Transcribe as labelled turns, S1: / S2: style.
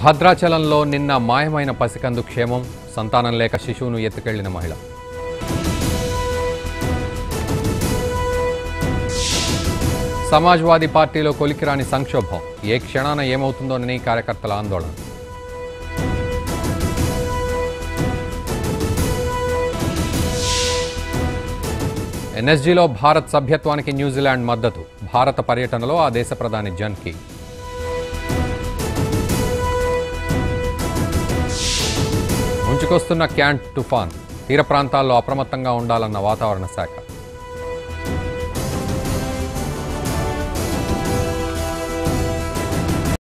S1: భద్రాచలంలో నిన్న మాయమైన పసికందు క్షేమం సంతానం లేక శిశువును ఎత్తుకెళ్లిన మహిళ సమాజ్వాదీ పార్టీలో కొలికిరాని సంక్షోభం ఏ క్షణాన ఏమవుతుందోనని కార్యకర్తల ఆందోళన ఎన్ఎస్జీలో భారత్ సభ్యత్వానికి న్యూజిలాండ్ మద్దతు భారత పర్యటనలో ఆ దేశ ప్రధాని జన్కి ముంచుకొస్తున్న క్యాంట్ తుఫాన్ తీర ప్రాంతాల్లో అప్రమత్తంగా ఉండాలన్న వాతావరణ శాఖ